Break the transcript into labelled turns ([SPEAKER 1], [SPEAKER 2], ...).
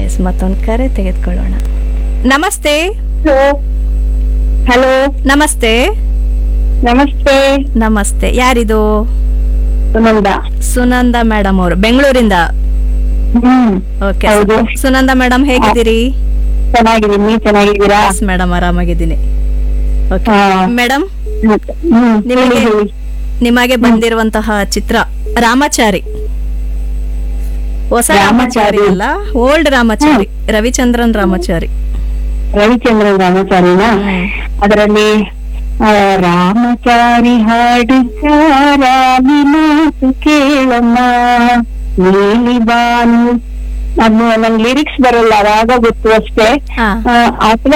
[SPEAKER 1] S ಮತ್ತೊಂದು ಕರೆ ತೆಗೆದುಕೊಳ್ಳೋಣ ನಮಸ್ತೆ
[SPEAKER 2] ಹಲೋ
[SPEAKER 1] ನಮಸ್ತೆ
[SPEAKER 2] ನಮಸ್ತೆ
[SPEAKER 1] ನಮಸ್ತೆ ಯಾರಿದು
[SPEAKER 2] ಸುನಂದ
[SPEAKER 1] ಸುನಂದ ಮೇಡಮ್ ಅವರು ಬೆಂಗಳೂರಿಂದ
[SPEAKER 2] ಹ್ಮ್
[SPEAKER 1] ಓಕೆ
[SPEAKER 2] ಹೌದು.
[SPEAKER 1] ಸುನಂದ ಮೇಡಮ್ ಹೇಗಿದ್ದೀರಿ
[SPEAKER 2] ಚೆನ್ನಾಗಿದ್ದೀನಿ ನೀವ್ ಚೆನ್ನಾಗಿದ್ದೀರಾ
[SPEAKER 1] ಎಸ್ ಮೇಡಮ್ ಆರಾಮಾಗಿದ್ದೀನಿ ಓಕೆ
[SPEAKER 2] ಹಾ.
[SPEAKER 1] ಮೇಡಮ್
[SPEAKER 2] ಹ್ಮ್
[SPEAKER 1] ನಿಮಗೆ
[SPEAKER 2] ಹೇಳಿ, ಹೇಳಿ.
[SPEAKER 1] ನಿಮಗೆ ಬಂದಿರುವಂತಹ ಚಿತ್ರ ರಾಮಾಚಾರಿ ಹೊಸ ರಾಮಾಚಾರಿ
[SPEAKER 2] ರಾಮಾಚಾರಿ.
[SPEAKER 1] ಅಲ್ಲ ಓಲ್ಡ್ ರಾಮಾಚಾರಿ ರವಿಚಂದ್ರನ್ ರಾಮಾಚಾರಿ
[SPEAKER 2] ರವಿಚಂದ್ರನ್ ರಾಮಚಾರಿನ
[SPEAKER 1] ಹ್ಮ್.
[SPEAKER 2] ಅದರಲ್ಲಿ ಆ, ರಾಮಚಾರಿ ಹಾಡು ರಾಮಿ ಮಾತು ಕೇಳಮ್ಮ ನೀಲಿ ಬಾನು ಅದು ನಂಗೆ ಲಿರಿಕ್ಸ್ ಬರಲ್ಲ ರಾಗ ಗೊತ್ತು ಅಷ್ಟೇ
[SPEAKER 1] ಹಾ
[SPEAKER 2] ಆ, ಅಥವಾ